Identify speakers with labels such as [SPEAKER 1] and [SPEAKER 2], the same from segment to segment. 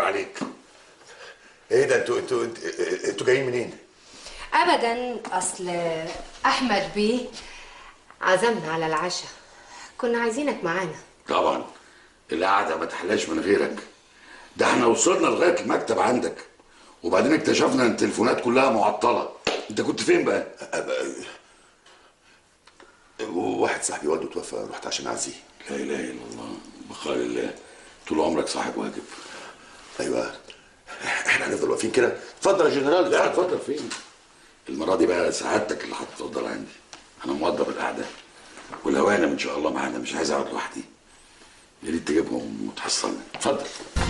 [SPEAKER 1] عليك
[SPEAKER 2] ايه ده انتوا انتوا انتوا انتوا جايين منين؟
[SPEAKER 3] ابدا اصل احمد بيه عزمنا على العشاء كنا عايزينك معانا
[SPEAKER 1] طبعا القعده ما تحلاش من غيرك ده احنا وصلنا لغايه المكتب عندك وبعدين اكتشفنا ان التليفونات كلها معطله انت كنت فين بقى
[SPEAKER 2] واحد صاحبي والده توفى رحت عشان اعزيه
[SPEAKER 1] لا اله الا الله بقاء الله طول عمرك صاحب واجب
[SPEAKER 2] ايوه احنا هنفضل واقفين كده اتفضل يا جنرال
[SPEAKER 1] لا اتفضل فين المره دي بقى سعادتك اللي هتتفضل عندي انا موضب القعده والهوانم ان شاء الله معانا مش عايز اقعد لوحدي يا ريت تجيبهم وتحصلني اتفضل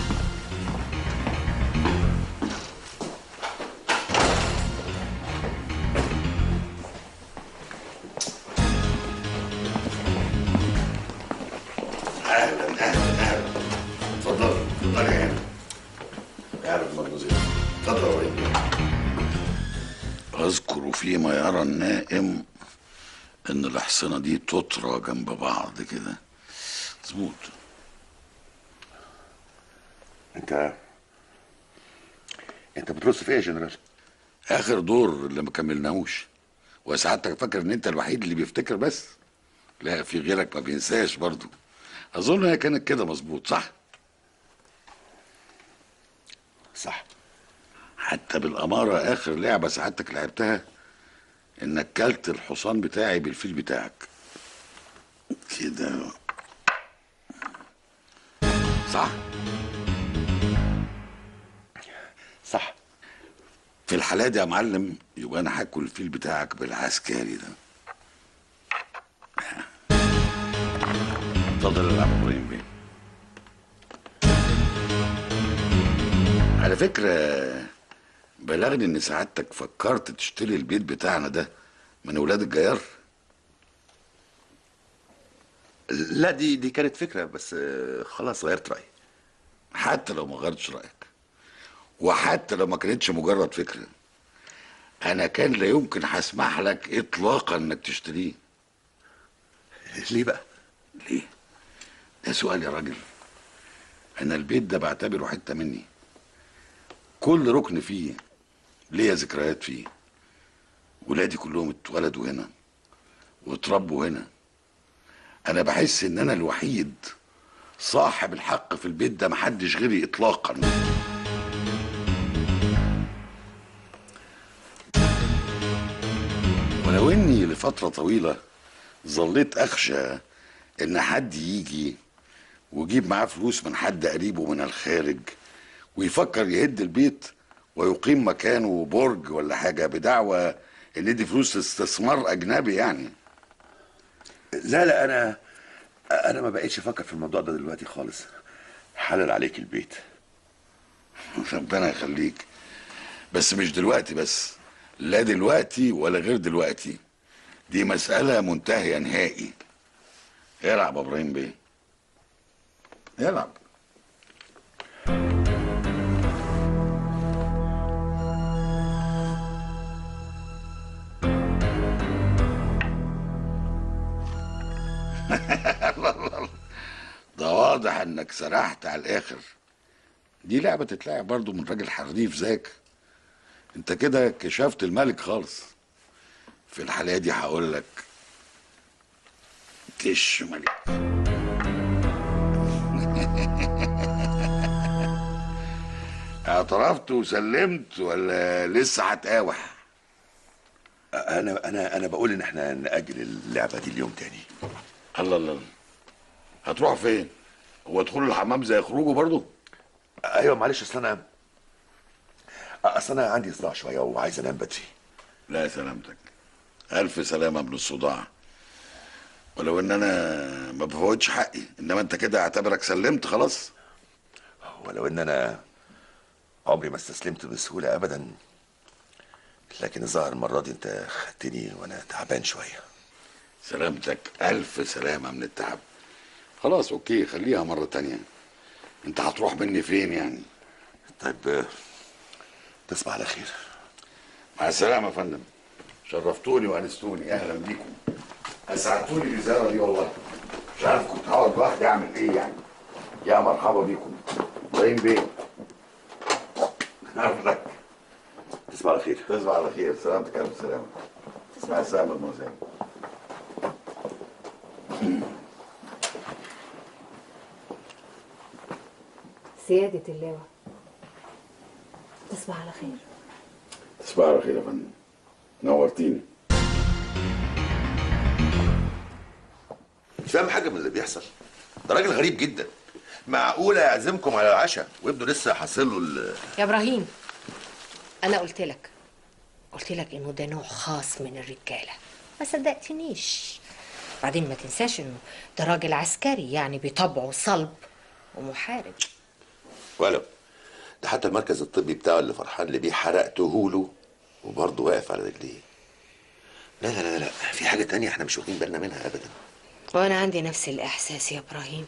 [SPEAKER 1] اهلا اهلا اهلا اتفضل اتفضل يا هانم اهلا مدموزيل اتفضل يا وليد اذكر فيما يرى النائم ان الاحصنه دي تطرى جنب بعض كده مظبوط
[SPEAKER 2] انت انت بترص في ايه يا جنرال؟
[SPEAKER 1] اخر دور اللي ما كملناهوش وسعادتك فاكر ان انت الوحيد اللي بيفتكر بس لا في غيرك ما بينساش برضو اظن هي كانت كده مظبوط صح
[SPEAKER 2] صح
[SPEAKER 1] حتى بالاماره اخر لعبه سعادتك لعبتها انك كلت الحصان بتاعي بالفيل بتاعك كده صح
[SPEAKER 2] صح
[SPEAKER 1] في الحالة دي يا معلم يبقى انا هاكل الفيل بتاعك بالعسكري ده اتفضل العب يا ابراهيم بيه على فكرة بلغني ان سعادتك فكرت تشتري البيت بتاعنا ده من ولاد الجيار
[SPEAKER 2] لا دي دي كانت فكره بس آه، خلاص غيرت رايي
[SPEAKER 1] حتى لو ما غيرتش رايك وحتى لو ما كانتش مجرد فكره انا كان لا يمكن هسمح لك اطلاقا انك تشتريه
[SPEAKER 2] ليه بقى؟
[SPEAKER 1] ليه؟ ده سؤال يا راجل انا البيت ده بعتبره حته مني كل ركن فيه ليا ذكريات فيه ولادي كلهم اتولدوا هنا واتربوا هنا انا بحس ان انا الوحيد صاحب الحق في البيت ده محدش غيري اطلاقا ولو اني لفتره طويله ظليت اخشى ان حد يجي ويجيب معاه فلوس من حد قريبه من الخارج ويفكر يهد البيت ويقيم مكانه برج ولا حاجه بدعوى ان دي فلوس استثمار اجنبي يعني
[SPEAKER 2] لا لا انا انا ما بقتش افكر في الموضوع ده دلوقتي خالص حلل عليك البيت
[SPEAKER 1] ربنا يخليك بس مش دلوقتي بس لا دلوقتي ولا غير دلوقتي دي مسألة منتهية نهائي العب يا ابراهيم بيه العب ده واضح انك سرحت على الاخر دي لعبة تتلعب برضو من راجل حريف زيك انت كده كشفت الملك خالص في الحالة دي هقول لك كش ملك اعترفت وسلمت ولا لسه هتقاوح
[SPEAKER 2] انا انا انا بقول ان احنا ناجل اللعبه دي اليوم تاني
[SPEAKER 1] الله الله الله. هتروح فين هو دخول الحمام زي خروجه برضو
[SPEAKER 2] ايوه معلش اصل انا اصل انا عندي صداع شويه وعايز انام بدري
[SPEAKER 1] لا سلامتك الف سلامة من الصداع ولو ان انا ما بفوتش حقي انما انت كده اعتبرك سلمت خلاص
[SPEAKER 2] ولو ان انا عمري ما استسلمت بسهوله ابدا لكن الظاهر المره دي انت خدتني وانا تعبان شويه
[SPEAKER 1] سلامتك الف سلامة من التعب خلاص اوكي خليها مرة تانية انت هتروح مني فين يعني
[SPEAKER 2] طيب آه، تصبح على خير
[SPEAKER 1] مع السلامة يا فندم شرفتوني وانستوني اهلا بيكم اسعدتوني بالزيارة دي والله مش عارف كنت هقعد لوحدي اعمل ايه يعني يا مرحبا بيكم ابراهيم بيه عرفتك
[SPEAKER 2] تصبح على خير
[SPEAKER 1] تصبح على خير سلامتك يا سلامة مع السلامة مدموزيل
[SPEAKER 3] سيادة اللواء تصبح على خير
[SPEAKER 1] تصبح على خير يا فندم نورتيني
[SPEAKER 2] مش فاهم حاجه من اللي بيحصل ده راجل غريب جدا معقوله يعزمكم على العشاء وابنه لسه حاصل له ال-
[SPEAKER 3] يا ابراهيم انا قلت لك قلت لك انه ده نوع خاص من الرجاله ما صدقتنيش بعدين ما تنساش انه ده راجل عسكري يعني بطبعه صلب ومحارب
[SPEAKER 2] ولو ده حتى المركز الطبي بتاعه اللي فرحان اللي بيه حرقته له وبرضه واقف على رجليه لا لا لا لا في حاجه تانية احنا مش واخدين بالنا منها ابدا
[SPEAKER 3] وانا عندي نفس الاحساس يا ابراهيم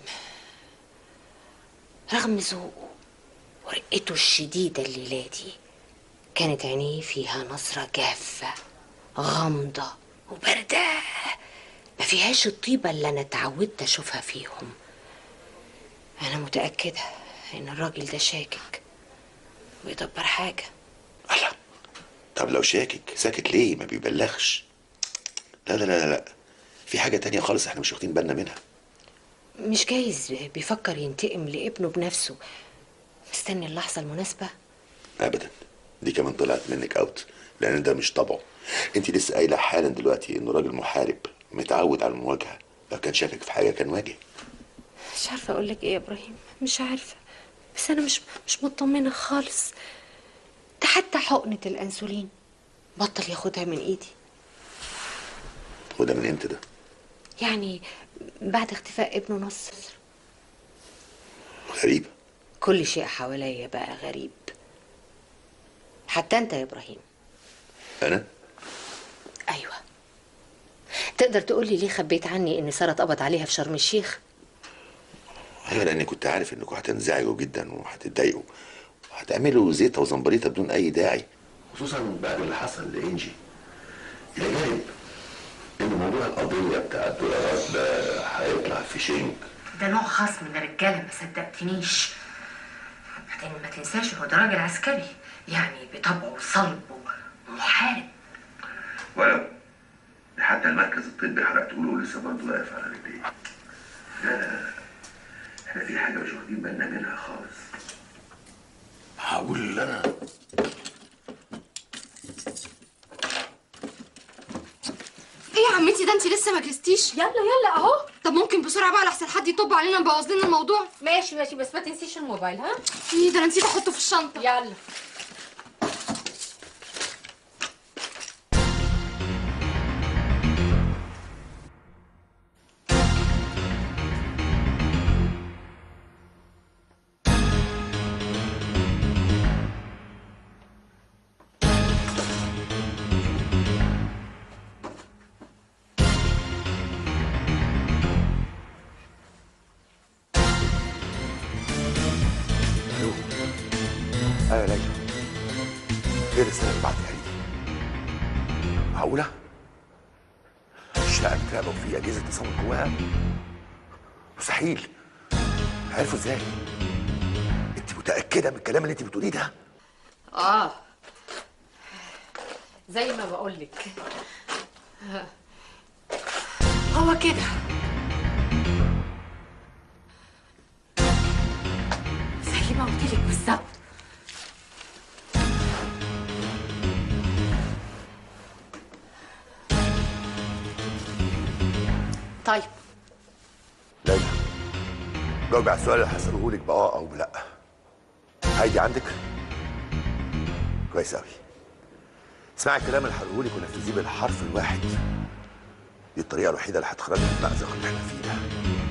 [SPEAKER 3] رغم ذوقه ورقته الشديده الليله دي كانت عينيه فيها نظره جافه غامضه وبارده ما فيهاش الطيبه اللي انا اتعودت اشوفها فيهم انا متاكده ان الراجل ده شاكك ويدبر حاجه
[SPEAKER 2] الله طب لو شاكك ساكت ليه ما بيبلغش لا لا لا لا في حاجه تانية خالص احنا مش واخدين بالنا منها
[SPEAKER 3] مش جايز بيفكر ينتقم لابنه بنفسه مستني اللحظه المناسبه
[SPEAKER 2] ابدا دي كمان طلعت منك اوت لان ده مش طبعه انت لسه قايله حالا دلوقتي انه راجل محارب متعود على المواجهه لو كان شاكك في حاجه كان واجه
[SPEAKER 3] مش عارفة أقول لك إيه يا إبراهيم مش عارفة بس أنا مش مش مطمنة خالص ده حتى حقنة الأنسولين بطل ياخدها من إيدي
[SPEAKER 2] وده من امتى ده
[SPEAKER 3] يعني بعد اختفاء ابنه نصر
[SPEAKER 2] غريبه
[SPEAKER 3] كل شيء حواليا بقى غريب حتى أنت يا إبراهيم
[SPEAKER 2] انا
[SPEAKER 3] أيوة تقدر تقولي ليه خبيت عني إن سارة اتقبض عليها في شرم الشيخ
[SPEAKER 2] ايوه لاني كنت عارف انكم هتنزعجوا جدا وهتتضايقوا وهتعملوا زيطه وزنبريطه بدون اي داعي خصوصا بعد اللي حصل لانجي يا جايب ان موضوع القضيه بتاع الدولارات ده هيطلع في شينك
[SPEAKER 3] ده نوع خاص من الرجالة ما صدقتنيش بعدين ما تنساش هو ده راجل عسكري يعني بطبعه صلب ومحارب
[SPEAKER 2] ولو حتى المركز الطبي حرقته له لسه برضه واقف على رجليه لا لا لا احنا في حاجه مش واخدين بالنا منها خالص هقول انا
[SPEAKER 4] ايه يا عمتي ده انت لسه ما جلستيش
[SPEAKER 3] يلا يلا اهو
[SPEAKER 4] طب ممكن بسرعه بقى لحسن حد يطب علينا نبوظ لنا الموضوع
[SPEAKER 3] ماشي ماشي بس ما تنسيش الموبايل ها
[SPEAKER 4] ايه ده انا نسيت احطه في الشنطه
[SPEAKER 3] يلا
[SPEAKER 2] الو ايوه ليلى ايه الرساله اللي بعتها لي دي؟ معقوله؟ الشقه متراقبه وفي اجهزه تصور جواها؟ مستحيل عرفوا ازاي؟ انت متاكده من الكلام اللي انت بتقوليه ده؟
[SPEAKER 3] اه زي ما بقول لك هو كده زي ما قلت لك بالظبط طيب
[SPEAKER 2] ليلى جاوبي على السؤال اللي هسأله لك بآه أو بلأ هايدي عندك؟ كويس أوي اسمعي الكلام اللي هقوله لك ونفذيه بالحرف الواحد دي الطريقة الوحيدة اللي هتخرجنا من المأزق اللي احنا فيه ده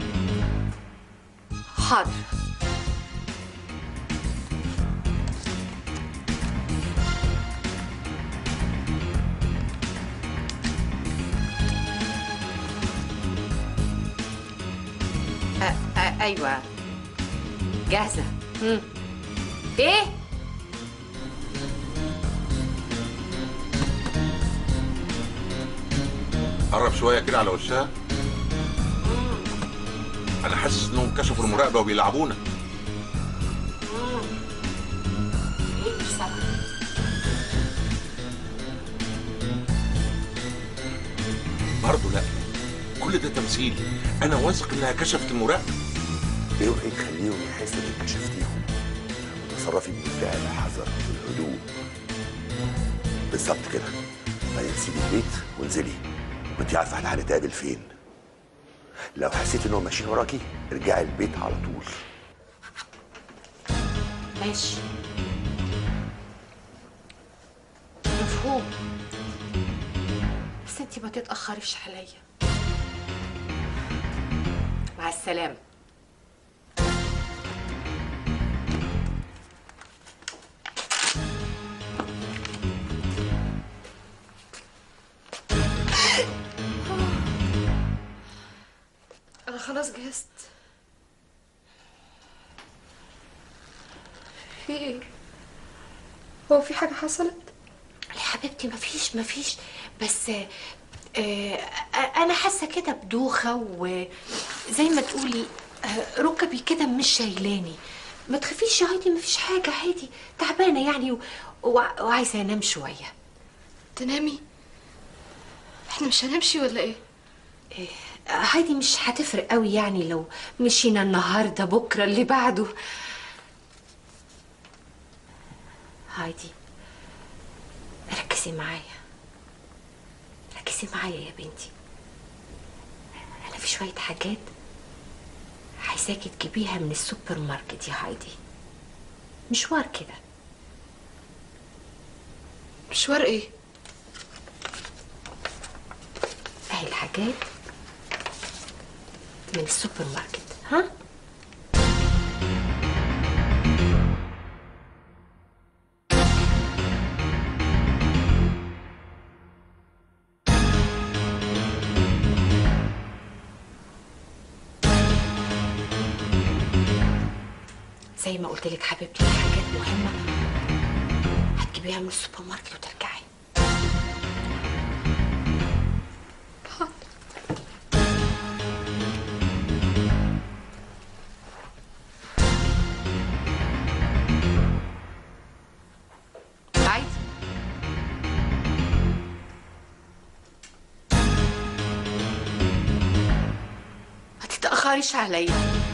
[SPEAKER 3] حاضر أ- أ- ايوه جاهزه مم. ايه
[SPEAKER 5] قرب شويه كده على وشها انا حاسس انهم كشفوا المراقبه وبيلعبونا
[SPEAKER 3] ايه مش
[SPEAKER 4] سبعة
[SPEAKER 5] برضه لا كل ده تمثيل انا واثق انها كشفت المراقبه
[SPEAKER 2] اوعي يخليهم يحسوا انك كشفتيهم تصرفي بمنتهى الحذر والهدوء بالظبط كده بعدين سيبي البيت وانزلي وانت عارفه احنا هنتقابل فين لو حسيت انهم ماشيين وراكي ارجعي البيت على طول
[SPEAKER 3] ماشي مفهوم بس انتي ما تتأخريش عليا مع السلامة
[SPEAKER 4] أنا خلاص جهزت في إيه؟ هو في حاجة حصلت؟
[SPEAKER 3] يا حبيبتي مفيش مفيش بس آه آه انا حاسه كده بدوخه وزي ما تقولي آه ركبي كده مش شايلاني ما تخافيش يا هايدي مفيش حاجه عادي تعبانه يعني و... و... وعايزه انام شويه
[SPEAKER 4] تنامي؟ احنا مش هنمشي ولا ايه؟
[SPEAKER 3] آه هايدي مش هتفرق قوي يعني لو مشينا النهارده بكره اللي بعده هايدي ركزي معايا ركزي معايا يا بنتي انا في شويه حاجات عايزاكي تجيبيها من السوبر ماركت يا هايدي مشوار كده
[SPEAKER 4] مشوار ايه؟
[SPEAKER 3] اهي الحاجات من السوبر ماركت ها زي ما قلت لك حبيبتي في حاجات مهمة هتجيبيها من السوبر ماركت وترجعي عادي ما تتأخريش عليا